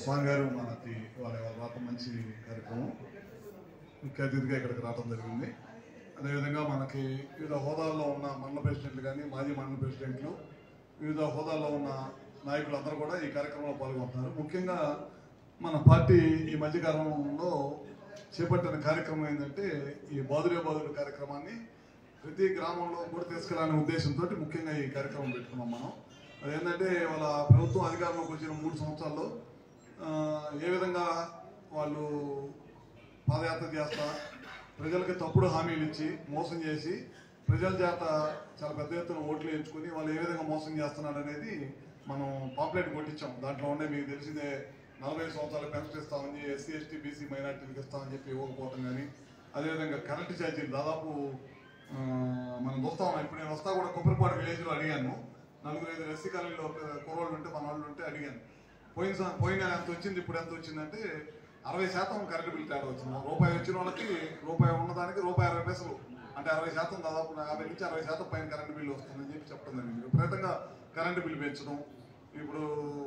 స్వామి గారు మనకి వాళ్ళ వాళ్ళ రావటం మంచి కార్యక్రమం ముఖ్య అతిథిగా ఇక్కడికి రావడం జరిగింది అదేవిధంగా మనకి వివిధ హోదాల్లో ఉన్న మండల ప్రెసిడెంట్లు కానీ మాజీ మండల ప్రెసిడెంట్లు వివిధ హోదాల్లో ఉన్న నాయకులు అందరూ కూడా ఈ కార్యక్రమంలో పాల్గొంటున్నారు ముఖ్యంగా మన పార్టీ ఈ మధ్యకాలంలో చేపట్టిన కార్యక్రమం ఏంటంటే ఈ బాదురే బాదుడు కార్యక్రమాన్ని ప్రతి గ్రామంలో కూడా తీసుకెళ్లాలనే ఉద్దేశంతో ముఖ్యంగా ఈ కార్యక్రమం పెట్టుకున్నాం మనం అదేంటంటే వాళ్ళ ప్రభుత్వం అధికారంలోకి వచ్చిన మూడు సంవత్సరాల్లో ఆ, ఏ విధంగా వాళ్ళు పాదయాత్ర చేస్తా ప్రజలకి తప్పుడు హామీలు ఇచ్చి మోసం చేసి ప్రజల చేత చాలా పెద్ద ఎత్తున ఓట్లు వేయించుకుని వాళ్ళు ఏ విధంగా మోసం చేస్తున్నారు అనేది మనం పాంప్లెట్ కొట్టించాం దాంట్లో ఉండే మీకు తెలిసిందే నలభై సంవత్సరాల పెన్షన్ ఇస్తామని ఎస్సీ ఎస్టీ బీసీ మైనార్టీలకు ఇస్తామని చెప్పి ఇవ్వకపోవటం కానీ అదేవిధంగా కరెంటు ఛార్జీలు దాదాపు ఆ, మనం చూస్తాం ఇప్పుడు నేను వస్తా కూడా కొబ్బరిపాడు విలేజ్లో అడిగాను నలుగురు ఐదు ఎస్సీ కాలనీలో కుర్రోళ్ళు ఉంటే మన వాళ్ళు ఉంటే అడిగాను పోయిన సం- పోయిన నెల ఎంత వచ్చింది ఇప్పుడు ఎంత వచ్చిందంటే అరవై శాతం కరెంటు బిల్ తేడా వచ్చింది రూపాయి వచ్చిన వాళ్ళకి రూపాయి ఉన్నదానికి రూపాయి అరవై పైసలు అంటే అరవై శాతం దాదాపు యాభై నుంచి అరవై శాతం పైన కరెంటు బిల్లు వస్తుందని చెప్పి చెప్పడం జరిగింది విపరీతంగా కరెంటు బిల్లు పెంచడం ఇప్పుడు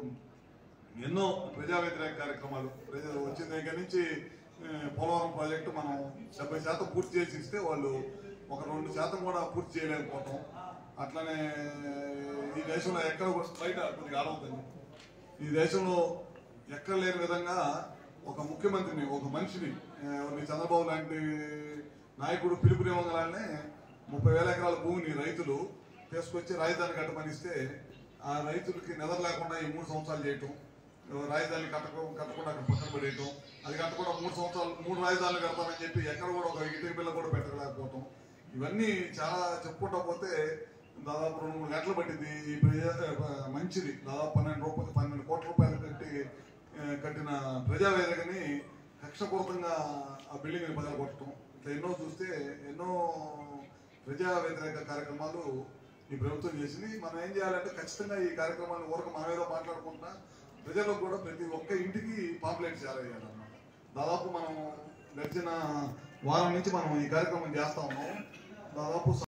ఎన్నో ప్రజా వ్యతిరేక కార్యక్రమాలు ప్రజలు వచ్చిన దగ్గర నుంచి ఆ, పోలవరం ప్రాజెక్టు మనం డెబ్బై శాతం పూర్తి చేసి ఇస్తే వాళ్ళు ఒక రెండు శాతం కూడా పూర్తి చేయలేకపోవటం అట్లనే ఈ దేశంలో ఎక్కడ కూడా బయట కొద్దిగా ఆడవుతుంది ఈ దేశంలో ఎక్కడ లేని విధంగా ఒక ముఖ్యమంత్రిని ఒక మనిషిని ఆ, ఎవరిని చంద్రబాబు లాంటి నాయకుడు పిలుపునివ్వగలనే ముప్పై వేల ఎకరాల భూమిని రైతులు తీసుకొచ్చి రాజధాని కట్టమనిస్తే ఆ రైతులకి నిద్ర లేకుండా ఈ మూడు సంవత్సరాలు చేయటం రాజధాని కట్టక కట్టకుండా అక్కడ పక్కన పడేయటం అది కట్టకుండా మూడు సంవత్సరాలు మూడు రాజధానులు కడతానని చెప్పి ఎక్కడ కూడా ఒక ఇటుక బిల్ల కూడా పెట్టలేకపోవటం ఇవన్నీ చాలా చెప్పుకుంటా పోతే దాదాపు రెండు మూడు గంటలు పట్టింది ఈ ప్రజా ఆ, మంచిది దాదాపు పన్నెండు రూపాయలు పన్నెండు కోట్ల రూపాయలు కట్టి ఆ, కట్టిన ప్రజావేదికని కక్షపూర్వకంగా ఆ బిల్డింగ్ బదులు కొట్టడం ఇట్లా ఎన్నో చూస్తే ఎన్నో ప్రజా వ్యతిరేక కార్యక్రమాలు ఈ ప్రభుత్వం చేసింది మనం ఏం చేయాలంటే ఖచ్చితంగా ఈ కార్యక్రమాన్ని ఊరక మనం ఏదో మాట్లాడుకుంటున్నా ప్రజలకు కూడా ప్రతి ఒక్క ఇంటికి పాంప్లెట్ చేయాలన్నమాట దాదాపు మనం గడిచిన వారం నుంచి మనం ఈ కార్యక్రమం చేస్తా ఉన్నాం దాదాపు